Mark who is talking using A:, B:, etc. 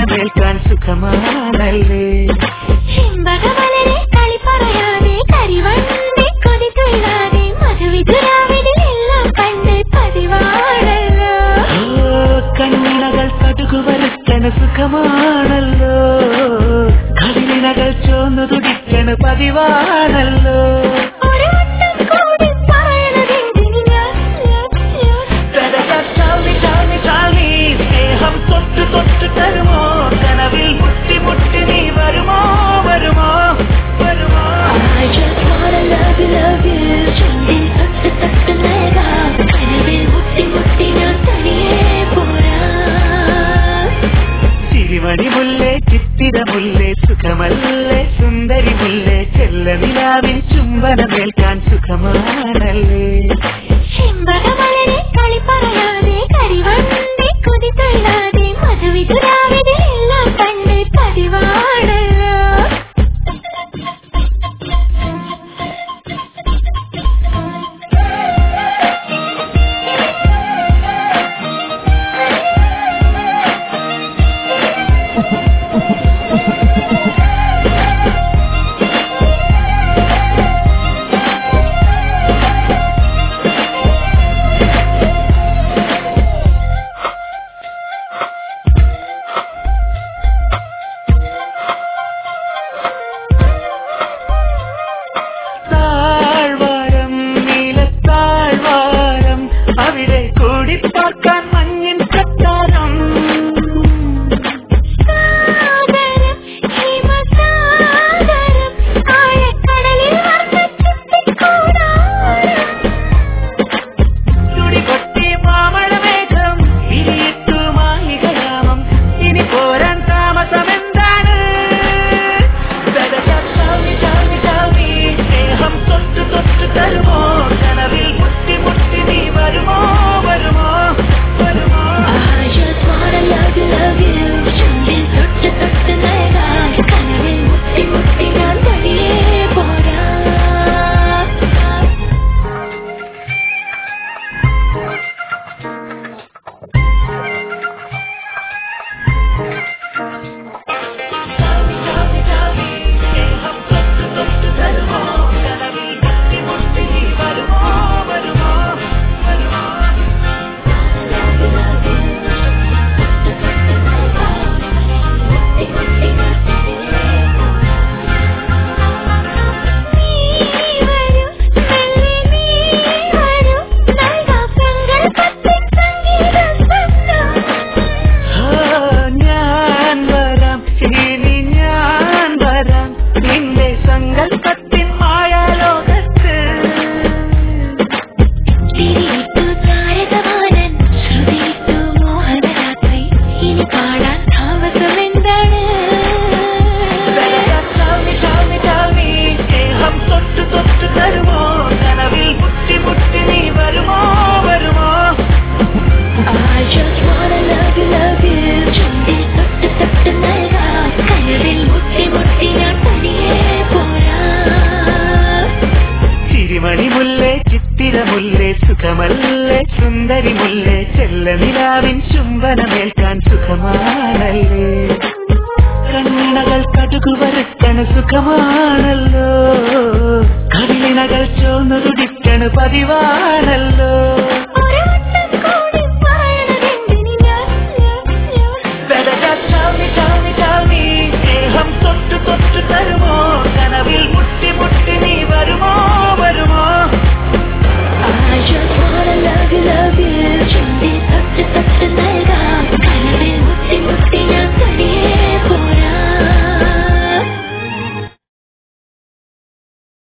A: ചുംബനമേൽക്കാൻ സുഖമാണല്ലേ
B: ചെമ്പകമലരെ കളി പറയാതെ കരിവണ്ടി കൊതി തുള്ളാതെ മധുവിധുരാവിലെല്ലാം കണ്ട് പതിവാണല്ലോ
A: ഓ കണ്ണിണകൾ കടുകു വരുത്തണ സുഖമാണല്ലോ കവിളിനകൾ ചോന്നു തുടിക്കണ പതിവാണല്ലോ
B: ഒരു വട്ടം കൂടി പറയണതെന്തിന് ഞാൻ ഞാൻ ഞാൻ
A: ചാവി ചാവി ചാവി സ്നേഹം തൊട്ട് തൊട്ട് തരുമോ കനവിൽ മുട്ടി മുട്ടി നീ വരുമോ വരുമോ വരുമോ
B: I just wanna love you, love you. ചുണ്ടിൽ തൊട്ട് തൊട്ട് നൽകാം. കനവിൽ മുട്ടി മുട്ടി ഞാൻ തനിയെ പോരാം.
A: ചിരിമണി മുല്ലേ ചിത്തിര മുല്ലേ സുഖമല്ലേ സുന്ദരി മുല്ലേ ചെല്ല നിലാവിൻ ചുംബനമേൽക്കാൻ സുഖമാണല്ലേ
B: ചെമ്പകമലരെ കളി പറയാതെ കരിവണ്ടി കൊതി തുള്ളാതെ മധുവിധുരാവിലെല്ലാം കണ്ട് പതിവാണല്ലോ
A: താഴ്വാരം നീലത്താഴ്വാരം അവിടെ കൂടി പാർക്കാൻ മഞ്ഞിൻ കത്താരം
B: സാഗരം ഹിമസാഗരം ആഴക്കടലിൽ വർണ്ണച്ചുറ്റിക്കൂടാരം
A: തുടികൊട്ടി മാമഴമേഘം ഇരിയിട്ടു മായികയാമം ഇനി പോരാൻ താമസമെന്താണ് ചാവി ചാവി ചാവി സ്നേഹം തൊട്ട് തൊട്ട് തരുമോ കനവിൽ മുട്ടി മുട്ടി നീ വരുമോ വരുമോ വരുമോ
B: I just wanna love you, love you. ചുണ്ടിൽ തൊട്ട് തൊട്ട് നൽകാം. കനവിൽ മുട്ടി മുട്ടി ഞാൻ തനിയെ പോരാം.
A: ചാവി ചാവി സ്നേഹം തൊട്ട് തൊട്ട് തരുമോ കനവിൽ മുട്ടി മുട്ടി നീ വരുമോ വരുമോ വരുമോ
B: നീ വരൂ, മെല്ലെ നീ വരൂ. നൽകാം സങ്കൽപ്പത്തിൻ സംഗീത സ്വപ്നം.
A: ആ, ഞാൻ വരാം ഇനി ഞാൻ വരാം നിന്റെ സങ്കല്പത്തിൻ മായാലോകത്ത്
B: തിരിയിട്ടു താരകവാനൻ, ശ്രുതിയിട്ടു മോഹനരാത്രി. ഇനി പാടാൻ താമസമെന്താണ്
A: ചാവി ചാവി ചാവി സ്നേഹം തൊട്ട് തൊട്ട് തരുമോ കനവിൽ മുട്ടി മുട്ടി നീ വരുമോ വരുമോ
B: I just wanna love you, love you. ചുണ്ടിൽ തൊട്ട് തൊട്ട് നൽകാം. കനവിൽ മുട്ടി മുട്ടി ഞാൻ തനിയെ പോരാം.
A: ചിരിമണി മുല്ലേ ചിത്തിര മുല്ലേ സുഖമല്ലേ സുന്ദരി മുല്ലേ ചെല്ല നിലാവിൻ ചുംബനമേൽക്കാൻ സുഖമാണല്ലേ കണ്ണകൾ കടുകു വരുത്തണ സുഖമാണല്ലോ കവിളിനകൾ ചോന്നു തുടിക്കണ പതിവാണല്ലോ